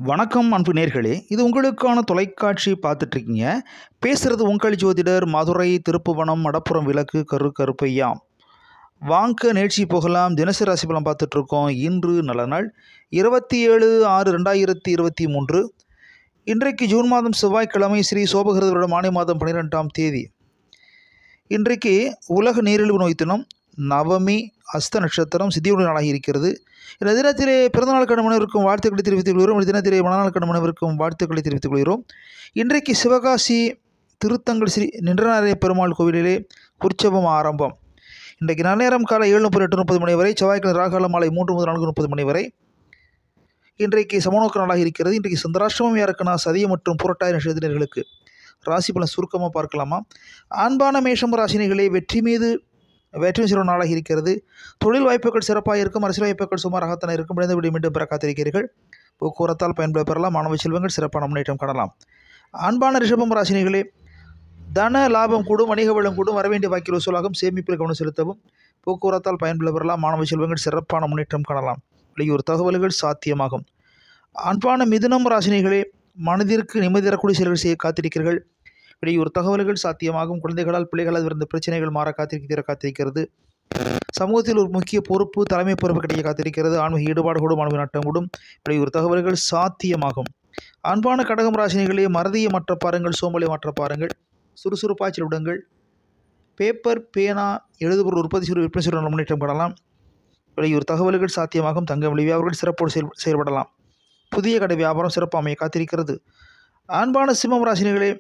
வணக்கம் அன்பு நேர்களே இது உங்களுக்கான தொலைக்காட்சி பார்த்துட்ருக்கீங்க பேசுகிறது உங்கள் ஜோதிடர் மதுரை திருப்புவனம் மடப்புறம் விளக்கு கரு கருப்பையா வாங்க நிகழ்ச்சி போகலாம் தினசரி ராசி பலன் பார்த்துட்ருக்கோம் இன்று நல்ல நாள் இருபத்தி ஏழு ஆறு ரெண்டாயிரத்தி இருபத்தி மூன்று இன்றைக்கு ஜூன் மாதம் செவ்வாய்க்கிழமை ஸ்ரீ சோபகிருத வருடம் ஆணி மாதம் பன்னிரெண்டாம் தேதி இன்றைக்கு உலக நீரிழிவு நோய் தினம் நவமி அஸ்த நட்சத்திரம் சித்தியுடன் நாளாகி இருக்கிறது இந்த தினத்திலே பிறந்தநாள் கடமனவிற்கும் வாழ்த்துக்களை தெரிவித்துக் கொள்கிறோம் இந்த தினத்திலே மனநாள் கடமனவிற்கும் வாழ்த்துக்களை தெரிவித்துக் கொள்கிறோம் இன்றைக்கு சிவகாசி திருத்தங்கள் ஸ்ரீ நின்றநாரிய பெருமாள் கோவிலிலே உற்சவம் ஆரம்பம் இன்றைக்கு நன்னேரம் காலை ஏழு முப்பது எட்டு முப்பது மணி வரை செவ்வாய்க்கிழமை ராகால மாலை மூன்று முதல் நான்கு முப்பது மணி வரை இன்றைக்கு சமநோக்க நாளாக இருக்கிறது இன்றைக்கு சந்திராஷ்டமம் யாருக்குன்னா சதிய மற்றும் புரட்டாய நட்சத்திரர்களுக்கு ராசி பலன் சுருக்கமாக பார்க்கலாமா ஆண்பான மேஷம் ராசினிகளே வெற்றி மீது வெற்றி சிறு நாளாக இருக்கிறது தொழில் வாய்ப்புகள் சிறப்பாக இருக்கும் அரசியல் வாய்ப்புகள் சுமாராகத்தான் இருக்கும் இழந்து விட மீண்டும் பெற காத்திருக்கிறீர்கள் போக்குவரத்தால் பயன்பெற பெறலாம் மாணவ செல்வங்கள் சிறப்பான முன்னேற்றம் காணலாம் அன்பான ரிஷபம் ராசினிகளே தன லாபம் கூடும் வணிக வளம் கூடும் வரவேண்டிய வாக்கில் வசூலாகும் சேமிப்பில் கவனம் செலுத்தவும் போக்குவரத்தால் பயன்பெற பெறலாம் மாணவ செல்வங்கள் சிறப்பான முன்னேற்றம் காணலாம் வெளியூர் தகவல்கள் சாத்தியமாகும் அன்பான மிதுனம் ராசினிகளே மனதிற்கு நிம்மதி தரக்கூடிய செயல்கள் செய்ய காத்திருக்கிறீர்கள் வெளியூர் தகவல்கள் சாத்தியமாகும் குழந்தைகளால் பிள்ளைகளால் இருந்த பிரச்சனைகள் மாற காத்திருக்கிற காத்திருக்கிறது சமூகத்தில் ஒரு முக்கிய பொறுப்பு தலைமை பொறுப்பு கிடைக்க காத்திருக்கிறது ஆன்மீக ஈடுபாடு கூடும் ஆன்மீக நட்டம் கூடும் வெளியூர் தகவல்கள் சாத்தியமாகும் அன்பான கடகம் ராசினிகளே மறதியை மற்ற பாருங்கள் சோம்பலை மற்ற பாருங்கள் சுறுசுறுப்பாய்ச்சல் விடுங்கள் பேப்பர் பேனா எழுதுபொருள் உற்பத்தி செய்து விற்பனை செய்கிற முன்னேற்றம் காணலாம் வெளியூர் தகவல்கள் சாத்தியமாகும் தங்க வெளி வியாபாரிகள் சிறப்போடு செயல் செயல்படலாம் புதிய கடை வியாபாரம் சிறப்பு அமைய காத்திருக்கிறது அன்பான சிம்மம் ராசினிகளே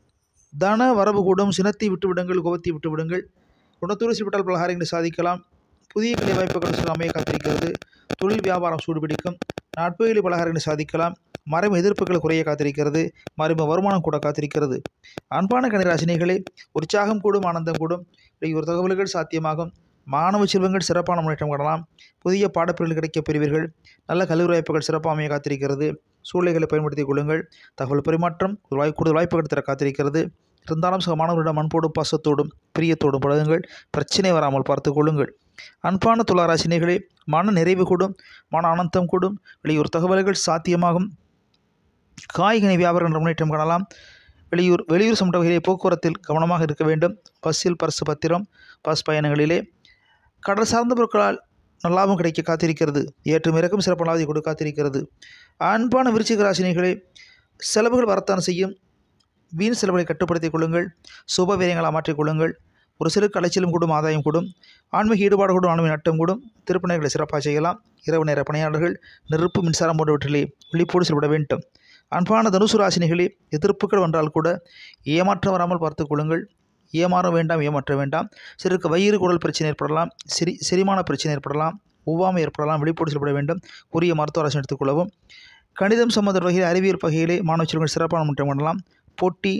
தன வரவு கூடும் சினத்தை விட்டு விடுங்கள் கோபத்தை விட்டு விடுங்கள் குணத்தூர் சிவிட்டால் பலகாரங்களை சாதிக்கலாம் புதிய கலை வாய்ப்புகள் அமைய காத்திருக்கிறது தொழில் வியாபாரம் சூடுபிடிக்கும் நட்புகளை பலகாரங்களை சாதிக்கலாம் மறைமுக எதிர்ப்புகள் குறைய காத்திருக்கிறது மறைமுக வருமானம் கூட காத்திருக்கிறது அன்பான கணிராசினிகளே உற்சாகம் கூடும் ஆனந்தம் கூடும் ஒரு தகவல்கள் சாத்தியமாகும் மாணவ செல்வங்கள் சிறப்பான முன்னேற்றம் காணலாம் புதிய பாடப்பிரிவுகள் கிடைக்கப் பெறுவீர்கள் நல்ல கல்லூரி வாய்ப்புகள் சிறப்பாக அமைய காத்திருக்கிறது சூழ்நிலைகளை பயன்படுத்திக் கொள்ளுங்கள் தகவல் பரிமாற்றம் ஒரு வாய் கூடுதல் வாய்ப்புகள் தர காத்திருக்கிறது இருந்தாலும் சக மாணவர்களிடம் அன்போடும் பாசத்தோடும் பிரியத்தோடும் பழகுங்கள் பிரச்சனை வராமல் பார்த்து கொள்ளுங்கள் அன்பான துளாராசினிகளே மன நிறைவு கூடும் மன ஆனந்தம் கூடும் வெளியூர் தகவல்கள் சாத்தியமாகும் காய்கனி வியாபாரம் என்ற முன்னேற்றம் காணலாம் வெளியூர் வெளியூர் சமட்ட வகையிலே போக்குவரத்தில் கவனமாக இருக்க வேண்டும் பஸ்ஸில் பரிசு பத்திரம் பஸ் பயணங்களிலே கடல் சார்ந்த பொருட்களால் லாபம் கிடைக்க காத்திருக்கிறது ஏற்றும் இறக்கும் சிறப்பு லாபத்தை கொடுக்க காத்திருக்கிறது அன்பான விருச்சிக ராசினிகளே செலவுகள் வரத்தான் செய்யும் வீண் செலவுகளை கட்டுப்படுத்திக் கொள்ளுங்கள் சுப வீரியங்களை மாற்றிக் கொள்ளுங்கள் ஒரு சிறு கலைச்சலும் கூடும் ஆதாயம் கூடும் ஆன்மீக ஈடுபாடு கூடும் ஆன்மீக நட்டம் கூடும் திருப்பணிகளை சிறப்பாக செய்யலாம் இரவு நேர பணியாளர்கள் நெருப்பு மின்சாரம் போன்றவற்றிலே விழிப்போடு செயல்பட வேண்டும் அன்பான தனுசு ராசினிகளே எதிர்ப்புகள் வந்தால் கூட ஏமாற்றம் வராமல் பார்த்து கொள்ளுங்கள் ஏமாற வேண்டாம் ஏமாற்ற வேண்டாம் சிலருக்கு வயிறு குடல் பிரச்சனை ஏற்படலாம் செரி செரிமான பிரச்சனை ஏற்படலாம் ஒவ்வாமை ஏற்படலாம் விழிப்போடு செயல்பட வேண்டும் உரிய மருத்துவ அரசு எடுத்துக்கொள்ளவும் கணிதம் சம்பந்த வகையில் அறிவியல் வகையிலே மாணவ செல்வங்கள் சிறப்பான முன்னேற்றம் பண்ணலாம் போட்டி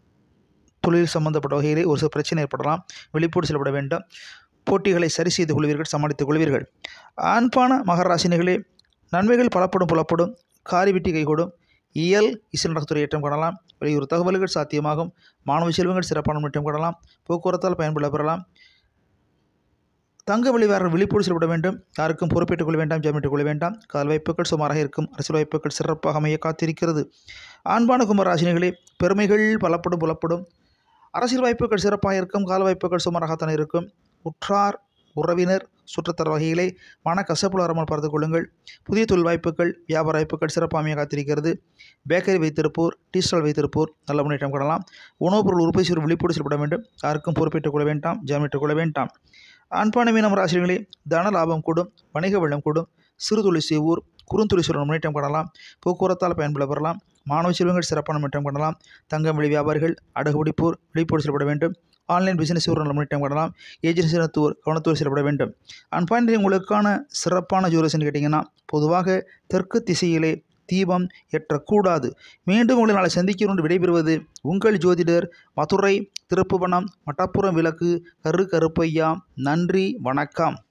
தொழில் சம்பந்தப்பட்ட வகையிலே ஒரு சில பிரச்சனை ஏற்படலாம் விழிப்போடு செயல்பட வேண்டும் போட்டிகளை சரி செய்து கொள்வீர்கள் சமாளித்துக் கொள்வீர்கள் ஆண்பான மகராசினிகளே நன்மைகள் பலப்படும் புலப்படும் காரி வெட்டி கைகூடும் இயல் இசை நடத்துறை ஏற்றம் காணலாம் வெளியூர் தகவல்கள் சாத்தியமாகும் மாணவ செல்வங்கள் சிறப்பான முன்னேற்றம் காணலாம் போக்குவரத்தால் பயன்பட பெறலாம் தங்க வெளிவாரர் விழிப்போடு செயல்பட வேண்டும் யாருக்கும் பொறுப்பேற்றுக் கொள்ள வேண்டாம் ஜாமீட்டுக் கொள்ள வேண்டாம் கால் வாய்ப்புகள் சுமாராக இருக்கும் அரசியல் வாய்ப்புகள் சிறப்பாக அமைய காத்திருக்கிறது ஆண்பான கும்பராசினிகளே பெருமைகள் பலப்படும் புலப்படும் அரசியல் வாய்ப்புகள் சிறப்பாக இருக்கும் கால வாய்ப்புகள் சுமாராகத்தான் இருக்கும் உற்றார் உறவினர் சுற்றத்தர வகைகளை மன கசப்புல வராமல் பார்த்து கொள்ளுங்கள் புதிய தொழில் வாய்ப்புகள் வியாபார வாய்ப்புகள் சிறப்பாக அமைய காத்திருக்கிறது பேக்கரி வைத்திருப்போர் டீ ஸ்டால் வைத்திருப்போர் நல்ல முன்னேற்றம் காணலாம் உணவுப் பொருள் உற்பத்தி செய்யும் விழிப்போடு செயல்பட வேண்டும் யாருக்கும் பொறுப்பேற்றுக் கொள்ள வேண்டாம் ஜாமீட்டுக் கொள்ள வேண்டாம் ஆண்பான மீனம் ராசிகளே தன லாபம் கூடும் வணிக வெள்ளம் கூடும் சிறு தொழில் செய்வோர் குறுந்தொழில் செய்வோர் முன்னேற்றம் காணலாம் போக்குவரத்தால் பயன்பட பெறலாம் மாணவ செல்வங்கள் சிறப்பான முன்னேற்றம் காணலாம் தங்கம் வெளி வியாபாரிகள் அடகு பிடிப்போர் விழிப்போடு செயல்பட வேண்டும் ஆன்லைன் பிசினஸ் ஒரு நல்ல முன்னேற்றம் காணலாம் ஏஜென்சி நடத்துவோர் கவனத்தோடு செயல்பட வேண்டும் அன்பாயின் உங்களுக்கான சிறப்பான ஜூரஸ்ன்னு கேட்டிங்கன்னா பொதுவாக தெற்கு திசையிலே தீபம் எட்டக்கூடாது மீண்டும் உங்களை நாளை சந்திக்கிறோம் விடைபெறுவது உங்கள் ஜோதிடர் மதுரை திருப்புவனம் மட்டப்புறம் விளக்கு கரு கருப்பையா நன்றி வணக்கம்